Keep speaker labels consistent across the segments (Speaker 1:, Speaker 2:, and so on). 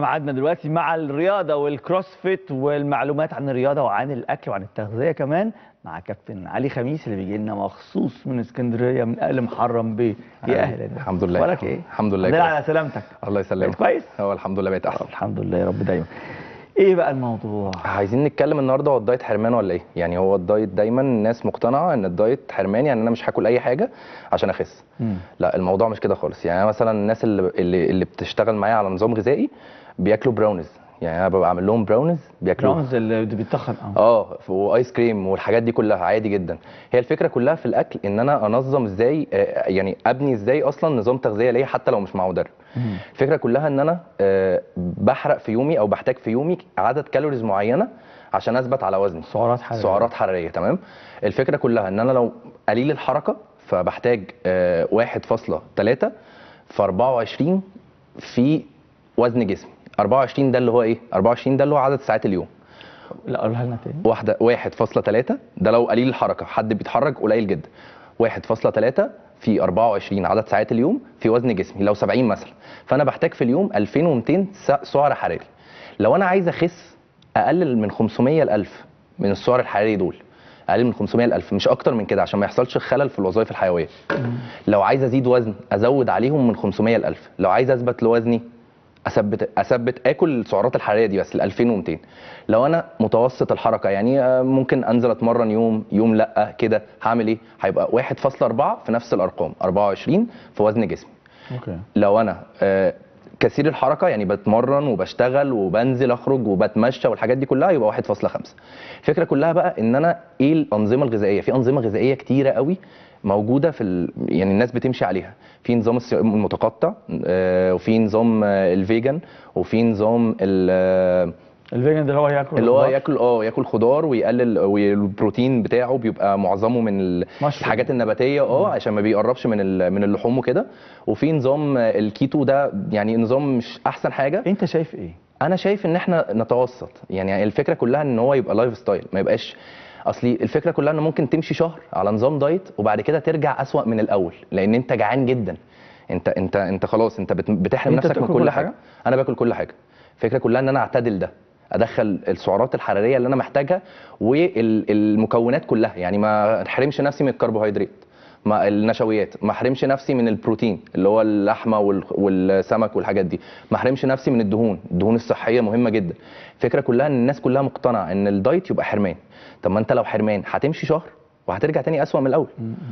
Speaker 1: معادنا دلوقتي مع الرياضه والكروسفيت والمعلومات عن الرياضه وعن الاكل وعن التغذيه كمان مع كابتن علي خميس اللي بيجي لنا مخصوص من اسكندريه من اهل محرم بيه يا اهلا
Speaker 2: الحمد لله
Speaker 1: اخبارك ايه
Speaker 2: الحمد لله
Speaker 1: الحمد لله
Speaker 2: كويس.
Speaker 1: على سلامتك
Speaker 2: الله يسلمك
Speaker 1: بقيت كويس
Speaker 2: هو الحمد لله بقيت احسن
Speaker 1: الحمد لله يا رب دايما ايه بقى الموضوع
Speaker 2: عايزين نتكلم النهارده هو الدايت حرمان ولا ايه يعني هو الدايت دايما الناس مقتنعه ان الدايت حرمان يعني انا مش هاكل اي حاجه عشان اخس
Speaker 1: مم.
Speaker 2: لا الموضوع مش كده خالص يعني أنا مثلا الناس اللي اللي, اللي بتشتغل معايا على نظام غذائي بياكلوا براونيز يعني انا ببقى عامل لهم براونيز بياكلوها
Speaker 1: براونز اللي بيتخن اه
Speaker 2: اه وايس كريم والحاجات دي كلها عادي جدا هي الفكره كلها في الاكل ان انا انظم ازاي آه، يعني ابني ازاي اصلا نظام تغذيه ليا حتى لو مش مع مدرب
Speaker 1: مم.
Speaker 2: الفكره كلها ان انا آه، بحرق في يومي او بحتاج في يومي عدد كالوريز معينه عشان اثبت على وزني
Speaker 1: سعرات حراريه
Speaker 2: سعرات حراريه تمام الفكره كلها ان انا لو قليل الحركه فبحتاج آه، 1.3 في 24 في وزن جسمي 24 ده اللي هو ايه 24 ده اللي هو عدد ساعات اليوم
Speaker 1: لا قولها لنا تاني
Speaker 2: واحده 1.3 ده لو قليل الحركه حد بيتحرك قليل جدا 1.3 في 24 عدد ساعات اليوم في وزن جسمي لو 70 مثلا فانا بحتاج في اليوم 2200 س- سعر حراري لو انا عايز اخس اقلل من 500 ل 1000 من السعر الحراري دول اقلل من 500 ل 1000 مش اكتر من كده عشان ما يحصلش خلل في الوظائف الحيويه لو عايز ازيد وزن ازود عليهم من 500 ل 1000 لو عايز اثبت لوزني اثبت اثبت اكل السعرات الحراريه دي بس ال 2200 لو انا متوسط الحركه يعني آه، ممكن انزل اتمرن يوم يوم لا كده هعمل ايه هيبقى 1.4 في نفس الارقام 24 في وزن جسمي
Speaker 1: اوكي
Speaker 2: لو انا آه، كثير الحركه يعني بتمرن وبشتغل وبنزل اخرج وبتمشى والحاجات دي كلها يبقى 1.5 الفكره كلها بقى ان انا ايه الانظمه الغذائيه في انظمه غذائيه كتيره قوي موجوده في ال... يعني الناس بتمشي عليها في نظام الصيام المتقطع آه، وفي نظام آه، الفيجن وفي نظام ال... آه،
Speaker 1: الفيجن ده اللي هو ياكل
Speaker 2: اللي هو
Speaker 1: خضار.
Speaker 2: ياكل اه ياكل خضار ويقلل والبروتين بتاعه بيبقى معظمه من ال-
Speaker 1: مشروم.
Speaker 2: الحاجات النباتيه اه عشان ما بيقربش من ال- من اللحوم وكده وفي نظام الكيتو ده يعني نظام مش احسن حاجه
Speaker 1: انت شايف ايه
Speaker 2: انا شايف ان احنا نتوسط يعني الفكره كلها ان هو يبقى لايف ستايل ما يبقاش اصلي الفكره كلها ان ممكن تمشي شهر على نظام دايت وبعد كده ترجع اسوأ من الاول لان انت جعان جدا انت انت انت خلاص انت بت- بتحرم
Speaker 1: انت
Speaker 2: نفسك من
Speaker 1: بتاكل
Speaker 2: كل
Speaker 1: كل
Speaker 2: حاجه
Speaker 1: حاجة؟
Speaker 2: انا باكل كل حاجه الفكره كلها ان انا اعتدل ده ادخل السعرات الحراريه اللي انا محتاجها والمكونات كلها يعني ما احرمش نفسي من الكربوهيدرات ما النشويات ما احرمش نفسي من البروتين اللي هو اللحمه وال- والسمك والحاجات دي ما احرمش نفسي من الدهون الدهون الصحيه مهمه جدا الفكره كلها ان الناس كلها مقتنعه ان الدايت يبقى حرمان طب ما انت لو حرمان هتمشي شهر وهترجع تاني اسوأ من الاول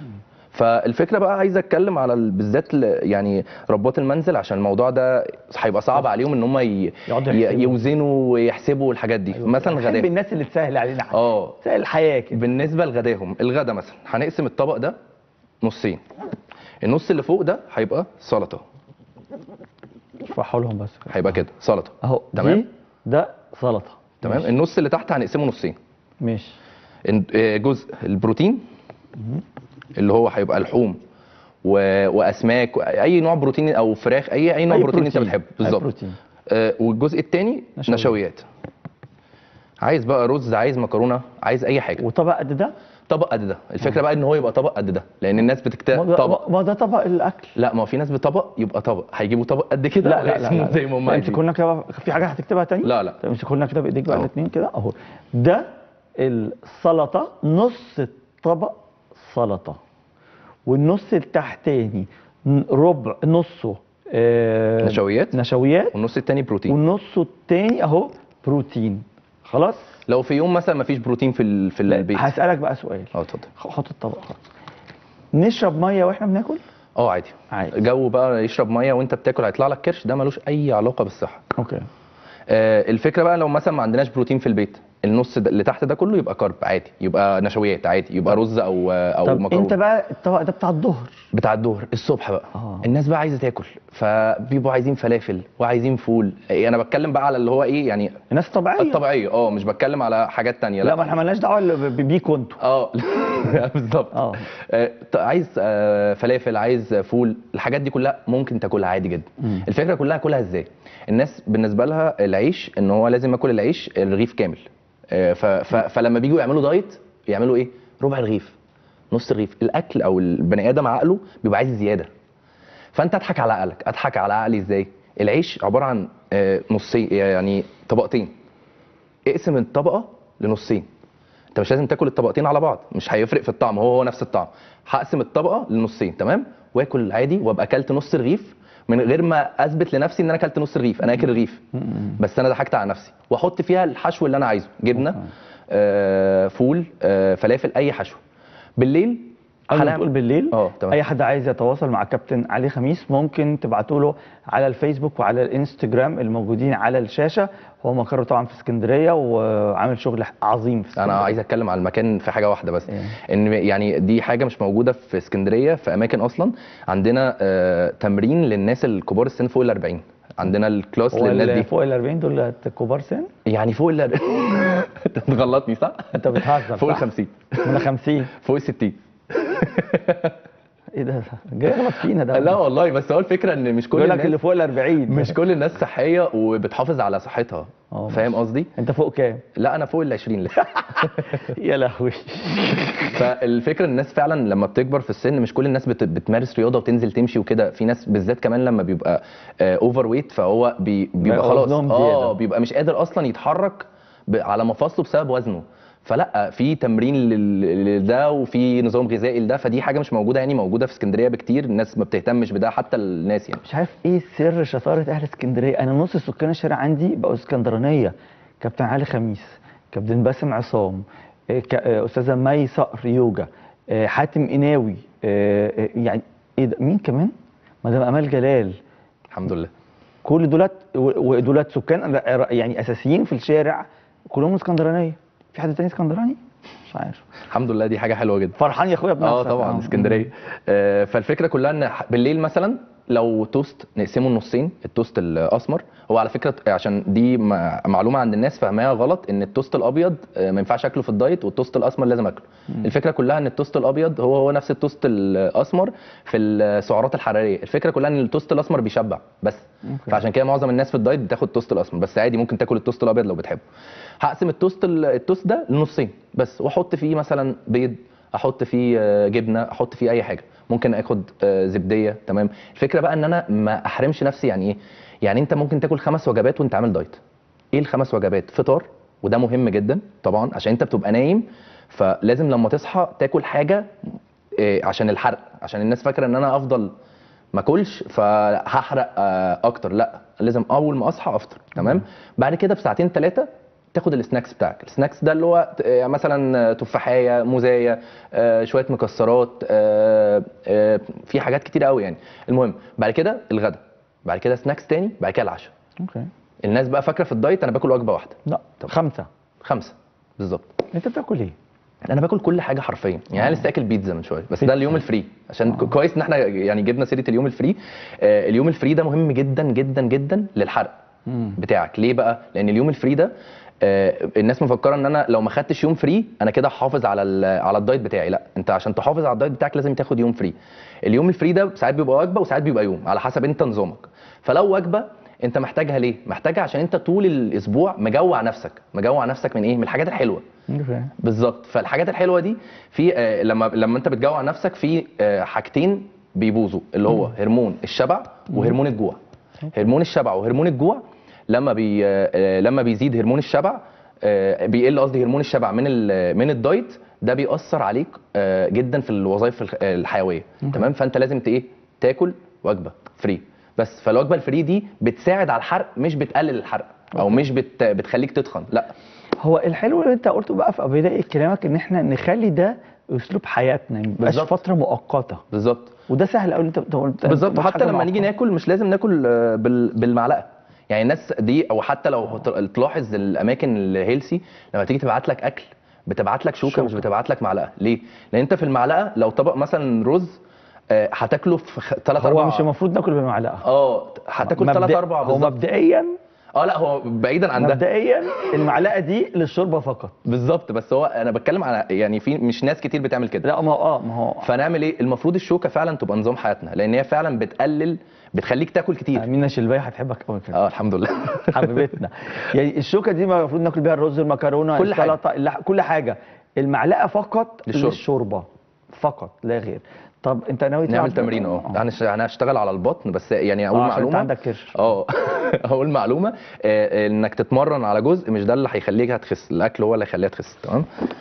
Speaker 2: فالفكره بقى عايز اتكلم على ال- بالذات ل- يعني ربات المنزل عشان الموضوع ده هيبقى صعب عليهم ان هم ي...
Speaker 1: يقعدوا
Speaker 2: ي-
Speaker 1: يحسبوا.
Speaker 2: يوزنوا ويحسبوا الحاجات دي مثلا
Speaker 1: بحب
Speaker 2: غداهم
Speaker 1: الناس اللي تسهل علينا حاجه
Speaker 2: اه
Speaker 1: تسهل الحياه كده
Speaker 2: بالنسبه لغداهم الغدا مثلا هنقسم الطبق ده نصين النص اللي فوق ده هيبقى سلطه
Speaker 1: اشرحوا لهم بس كده.
Speaker 2: هيبقى كده سلطه
Speaker 1: اهو
Speaker 2: تمام.
Speaker 1: دي ده سلطه
Speaker 2: تمام
Speaker 1: ماشي.
Speaker 2: النص اللي تحت هنقسمه نصين
Speaker 1: ماشي
Speaker 2: إن- آه، جزء البروتين اللي هو هيبقى لحوم و... واسماك اي نوع بروتين او فراخ اي اي نوع
Speaker 1: أي
Speaker 2: بروتين, انت بتحبه
Speaker 1: أي
Speaker 2: بالظبط
Speaker 1: بروتين
Speaker 2: آه، والجزء الثاني
Speaker 1: نشويات.
Speaker 2: نشويات. عايز بقى رز عايز مكرونه عايز اي حاجه
Speaker 1: وطبق قد ده
Speaker 2: طبق قد ده الفكره بقى ان هو يبقى طبق قد ده لان الناس
Speaker 1: ما
Speaker 2: بتكتب
Speaker 1: ده-
Speaker 2: طبق
Speaker 1: ما ده طبق الاكل
Speaker 2: لا ما هو في ناس بطبق يبقى طبق هيجيبوا طبق قد كده
Speaker 1: لا لا لا,
Speaker 2: وهيقسموه
Speaker 1: لا.
Speaker 2: زي ما هم
Speaker 1: امسك
Speaker 2: عايزين
Speaker 1: لنا كده في حاجه هتكتبها تاني
Speaker 2: لا لا
Speaker 1: طب امسك لنا كده بايديك بقى
Speaker 2: أهو.
Speaker 1: الاثنين كده اهو ده السلطه نص الطبق سلطه والنص التحتاني ن- ربع نصه آه
Speaker 2: نشويات
Speaker 1: نشويات
Speaker 2: والنص الثاني بروتين
Speaker 1: والنص التاني اهو بروتين خلاص
Speaker 2: لو في يوم مثلا ما فيش بروتين في ال- في البيت
Speaker 1: هسألك بقى سؤال
Speaker 2: اه اتفضل
Speaker 1: حط الطبق خلاص نشرب ميه واحنا بناكل
Speaker 2: اه عادي
Speaker 1: عادي
Speaker 2: جو بقى يشرب ميه وانت بتاكل هيطلع لك كرش ده ملوش اي علاقه بالصحه
Speaker 1: اوكي
Speaker 2: آه، الفكره بقى لو مثلا ما عندناش بروتين في البيت النص ده اللي تحت ده كله يبقى كارب عادي يبقى نشويات عادي يبقى رز او او
Speaker 1: طب
Speaker 2: مكرونه
Speaker 1: انت بقى الطبق ده بتاع الظهر
Speaker 2: بتاع الظهر الصبح بقى
Speaker 1: آه.
Speaker 2: الناس بقى عايزه تاكل فبيبقوا عايزين فلافل وعايزين فول إيه، انا بتكلم بقى على اللي هو ايه يعني
Speaker 1: الناس الطبيعيه
Speaker 2: الطبيعيه اه مش بتكلم على حاجات تانية
Speaker 1: لا ما احنا مالناش دعوه ب- ب- بيكوا انتوا
Speaker 2: اه بالظبط
Speaker 1: اه
Speaker 2: آه، ط- عايز آه، فلافل عايز فول الحاجات دي كلها ممكن تاكلها عادي جدا
Speaker 1: مم.
Speaker 2: الفكره كلها كلها ازاي الناس بالنسبه لها العيش ان هو لازم ياكل العيش الرغيف كامل آه، ف- ف- فلما بيجوا يعملوا دايت يعملوا ايه ربع رغيف نص رغيف الاكل او البني ادم عقله بيبقى عايز زياده فانت اضحك على عقلك اضحك على عقلي ازاي العيش عباره عن آه، نصين يعني طبقتين اقسم الطبقه لنصين انت مش لازم تاكل الطبقتين على بعض مش هيفرق في الطعم هو هو نفس الطعم هقسم الطبقه لنصين تمام واكل عادي وابقى اكلت نص رغيف من غير ما اثبت لنفسي ان انا اكلت نص رغيف انا اكل رغيف بس انا ضحكت على نفسي واحط فيها الحشو اللي انا عايزه جبنه آه فول آه فلافل اي حشو بالليل
Speaker 1: قبل ما
Speaker 2: هنعمل-
Speaker 1: تقول بالليل
Speaker 2: اه تمام
Speaker 1: اي حد عايز يتواصل مع كابتن علي خميس ممكن تبعتوا له على الفيسبوك وعلى الانستجرام الموجودين على الشاشه هو مقره طبعا في اسكندريه وعامل شغل عظيم في
Speaker 2: انا
Speaker 1: اسكندرية.
Speaker 2: عايز اتكلم على المكان في حاجه واحده بس
Speaker 1: إيه؟
Speaker 2: ان يعني دي حاجه مش موجوده في اسكندريه في اماكن اصلا عندنا آه تمرين للناس الكبار السن فوق ال 40 عندنا الكلاس
Speaker 1: هو
Speaker 2: للناس
Speaker 1: اللي
Speaker 2: دي
Speaker 1: فوق ال 40 دول كبار سن
Speaker 2: يعني فوق ال انت بتغلطني صح؟
Speaker 1: انت بتهزر
Speaker 2: فوق ال
Speaker 1: صح؟
Speaker 2: 50
Speaker 1: من 50
Speaker 2: فوق ال 60
Speaker 1: ايه ده جاي يغلط فينا ده
Speaker 2: لا والله بس هو الفكره ان مش كل
Speaker 1: يقول لك
Speaker 2: الناس
Speaker 1: اللي فوق ال 40
Speaker 2: مش كل الناس صحيه وبتحافظ على صحتها
Speaker 1: اه
Speaker 2: فاهم
Speaker 1: ماشي.
Speaker 2: قصدي؟
Speaker 1: انت فوق كام؟
Speaker 2: لا انا فوق ال 20 لسه
Speaker 1: يا لهوي
Speaker 2: فالفكره ان الناس فعلا لما بتكبر في السن مش كل الناس بت... بتمارس رياضه وتنزل تمشي وكده في ناس بالذات كمان لما بيبقى اوفر ويت فهو بي... بيبقى
Speaker 1: بيبقى
Speaker 2: خلاص
Speaker 1: وزنهم
Speaker 2: اه
Speaker 1: زيادة.
Speaker 2: بيبقى مش قادر اصلا يتحرك ب... على مفاصله بسبب وزنه فلا في تمرين لل- لده وفي نظام غذائي لده فدي حاجه مش موجوده يعني موجوده في اسكندريه بكتير الناس ما بتهتمش بده حتى الناس يعني
Speaker 1: مش عارف ايه سر شطاره اهل اسكندريه انا نص سكان الشارع عندي بقوا اسكندرانيه كابتن علي خميس كابتن باسم عصام إيه، ك- آه، استاذه مي صقر يوجا آه، حاتم قناوي آه، آه، يعني ايه ده مين كمان مدام امال جلال
Speaker 2: الحمد لله
Speaker 1: كل دولت و- ودولت سكان ر- يعني اساسيين في الشارع كلهم اسكندرانيه في حد تاني اسكندراني مش عارف
Speaker 2: الحمد لله دي حاجه حلوه جدا
Speaker 1: فرحان يا اخويا بنفسك
Speaker 2: اه طبعا اسكندريه آه، فالفكره كلها ان ح- بالليل مثلا لو توست نقسمه نصين التوست الاسمر هو على فكره عشان دي م- معلومه عند الناس فاهماها غلط ان التوست الابيض آه، ما ينفعش اكله في الدايت والتوست الاسمر لازم اكله الفكره كلها ان التوست الابيض هو هو نفس التوست الاسمر في السعرات الحراريه الفكره كلها ان التوست الاسمر بيشبع بس
Speaker 1: أوكي.
Speaker 2: فعشان كده معظم الناس في الدايت بتاخد التوست الاسمر بس عادي ممكن تاكل التوست الابيض لو بتحبه هقسم التوست ال- التوست ده لنصين بس واحط فيه مثلا بيض احط فيه آه، جبنه احط فيه اي حاجه ممكن اخد آه، زبديه تمام الفكره بقى ان انا ما احرمش نفسي يعني ايه يعني انت ممكن تاكل خمس وجبات وانت عامل دايت ايه الخمس وجبات فطار وده مهم جدا طبعا عشان انت بتبقى نايم فلازم لما تصحى تاكل حاجه آه، عشان الحرق عشان الناس فاكره ان انا افضل ما اكلش فهحرق آه، اكتر لا لازم اول ما اصحى افطر تمام بعد كده بساعتين ثلاثه تاخد السناكس بتاعك السناكس ده اللي هو آه، مثلا تفاحيه موزايه آه، شويه مكسرات آه، آه، في حاجات كتير قوي يعني المهم بعد كده الغدا بعد كده سناكس تاني بعد كده العشاء
Speaker 1: اوكي
Speaker 2: الناس بقى فاكره في الدايت انا باكل وجبه واحده
Speaker 1: لا خمسه
Speaker 2: خمسه بالظبط
Speaker 1: انت بتاكل ايه؟
Speaker 2: انا باكل كل حاجه حرفيا يعني انا لسه اكل بيتزا من شويه بس ده اليوم الفري عشان ك- كويس ان احنا يعني جبنا سيره اليوم الفري آه اليوم الفري ده مهم جدا جدا جدا للحرق
Speaker 1: مم.
Speaker 2: بتاعك ليه بقى لان اليوم الفري ده آه الناس مفكره ان انا لو ما خدتش يوم فري انا كده هحافظ على ال- على الدايت بتاعي لا انت عشان تحافظ على الدايت بتاعك لازم تاخد يوم فري اليوم الفري ده ساعات بيبقى وجبه وساعات بيبقى يوم على حسب انت نظامك فلو وجبه انت محتاجها ليه محتاجها عشان انت طول الاسبوع مجوع نفسك مجوع نفسك من ايه من الحاجات الحلوه
Speaker 1: اوكي
Speaker 2: بالظبط فالحاجات الحلوه دي في آه، لما لما انت بتجوع نفسك في آه، حاجتين بيبوظوا اللي هو هرمون الشبع وهرمون الجوع هرمون الشبع وهرمون الجوع لما بي آه، آه، لما بيزيد هرمون الشبع آه، بيقل قصدي هرمون الشبع من ال- من الدايت ده بيأثر عليك آه، جدا في الوظائف الخ- الحيويه تمام فانت لازم ت- ايه تاكل وجبه فري بس فالوجبه الفري دي بتساعد على الحرق مش بتقلل الحرق او مش بت بتخليك تتخن لا
Speaker 1: هو الحلو اللي انت قلته بقى في بدايه كلامك ان احنا نخلي ده اسلوب حياتنا ما يبقاش
Speaker 2: بالظبط.
Speaker 1: فتره مؤقته
Speaker 2: بالظبط
Speaker 1: وده سهل قوي انت انت
Speaker 2: بالظبط حتى لما نيجي ناكل مش لازم ناكل آه، بال- بالمعلقه يعني الناس دي او حتى لو ت- تلاحظ الاماكن الهيلسي لما تيجي تبعت لك اكل بتبعت لك شوكه, مش
Speaker 1: شوكة.
Speaker 2: بتبعت لك معلقه ليه لان انت في المعلقه لو طبق مثلا رز آه، هتاكله في ثلاث
Speaker 1: هو
Speaker 2: اربع
Speaker 1: مش المفروض ناكل بمعلقه
Speaker 2: اه هتاكل ثلاث
Speaker 1: مبدأ-
Speaker 2: اربع
Speaker 1: هو
Speaker 2: بالظبط
Speaker 1: مبدئيا
Speaker 2: اه لا هو بعيدا عن ده
Speaker 1: مبدئيا المعلقه دي للشوربه فقط
Speaker 2: بالظبط بس هو انا بتكلم على يعني في مش ناس كتير بتعمل كده
Speaker 1: لا ما هو اه ما هو
Speaker 2: فنعمل ايه المفروض الشوكه فعلا تبقى نظام حياتنا لان هي فعلا بتقلل بتخليك تاكل كتير
Speaker 1: امينه شلباي هتحبك قوي كده
Speaker 2: اه الحمد لله
Speaker 1: حبيبتنا يعني الشوكه دي المفروض ناكل بيها الرز المكرونه
Speaker 2: كل حاجة.
Speaker 1: السلطه اللح... كل حاجه المعلقه فقط
Speaker 2: للشرب.
Speaker 1: للشوربه فقط لا غير طب انت ناوي
Speaker 2: نعمل
Speaker 1: تلعب؟
Speaker 2: تمرين اه هنش- انا هشتغل على البطن بس يعني اقول
Speaker 1: آه، عشان انت
Speaker 2: معلومه
Speaker 1: عندك كرش
Speaker 2: اه اقول معلومه آه، انك تتمرن على جزء مش ده اللي هيخليك هتخس الاكل هو اللي هيخليها تخس تمام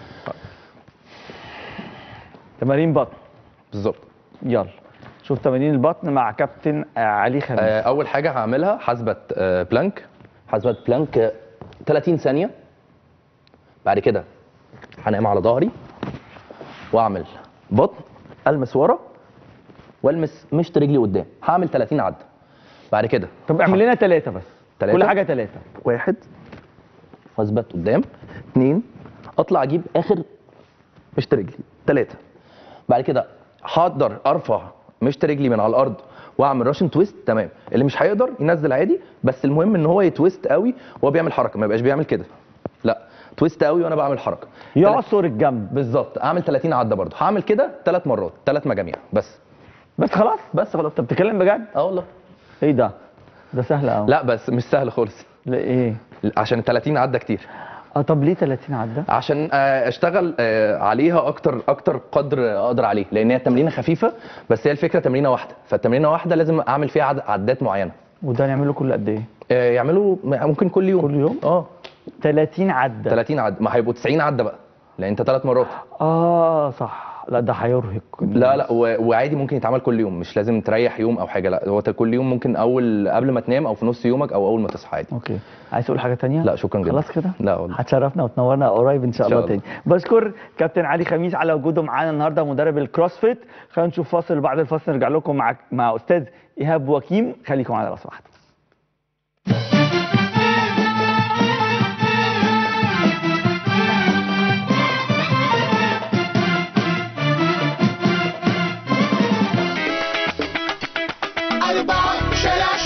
Speaker 1: تمارين بطن
Speaker 2: بالظبط
Speaker 1: يلا شوف تمارين البطن مع كابتن آه، علي خميس
Speaker 2: آه، اول حاجه هعملها حسبه آه، بلانك حسبه بلانك آه، 30 ثانيه بعد كده هنام على ظهري واعمل بطن المس ورا والمس مشط رجلي قدام هعمل 30 عده بعد كده
Speaker 1: طب اعمل لنا ثلاثة بس
Speaker 2: تلاتة؟
Speaker 1: كل حاجة ثلاثة
Speaker 2: واحد واثبت قدام اتنين اطلع اجيب اخر مشط رجلي تلاتة بعد كده هقدر ارفع مشط رجلي من على الارض واعمل راشن تويست تمام اللي مش هيقدر ينزل عادي بس المهم ان هو يتويست قوي وهو بيعمل حركه ما يبقاش بيعمل كده لا تويست قوي وانا بعمل حركه
Speaker 1: يعصر الجنب
Speaker 2: بالظبط اعمل 30 عده برضه هعمل كده ثلاث مرات ثلاث مجاميع بس
Speaker 1: بس خلاص
Speaker 2: بس خلاص
Speaker 1: انت بتتكلم بجد
Speaker 2: اه والله
Speaker 1: ايه ده ده سهل قوي
Speaker 2: لا بس مش سهل خالص
Speaker 1: لا ايه
Speaker 2: عشان ال 30 عده كتير
Speaker 1: اه طب ليه 30 عدة
Speaker 2: عشان آه، اشتغل آه، عليها اكتر اكتر قدر اقدر عليه لان هي تمرينه خفيفه بس هي الفكره تمرينه واحده فالتمرينه واحده لازم اعمل فيها عد- عدات معينه
Speaker 1: وده نعمله كل قد ايه
Speaker 2: آه، يعملوا ممكن كل يوم
Speaker 1: كل يوم؟
Speaker 2: اه
Speaker 1: 30 عدة
Speaker 2: 30 عد ما هيبقوا 90 عده بقى لان انت ثلاث مرات
Speaker 1: اه صح لا ده هيرهق
Speaker 2: لا لا و- وعادي ممكن يتعمل كل يوم مش لازم تريح يوم او حاجه لا هو ت- كل يوم ممكن اول قبل ما تنام او في نص يومك او اول ما تصحى عادي
Speaker 1: اوكي عايز تقول حاجة تانية
Speaker 2: لا شكرا جدا
Speaker 1: خلاص كده
Speaker 2: لا والله
Speaker 1: هتشرفنا وتنورنا قريب ان شاء
Speaker 2: إن شاء
Speaker 1: الله تاني بشكر كابتن علي خميس على وجوده معانا النهارده مدرب الكروسفيت خلينا نشوف فاصل بعد الفاصل نرجع لكم مع مع استاذ ايهاب وكيم خليكم معانا لو سمحتوا
Speaker 3: أربعة شارع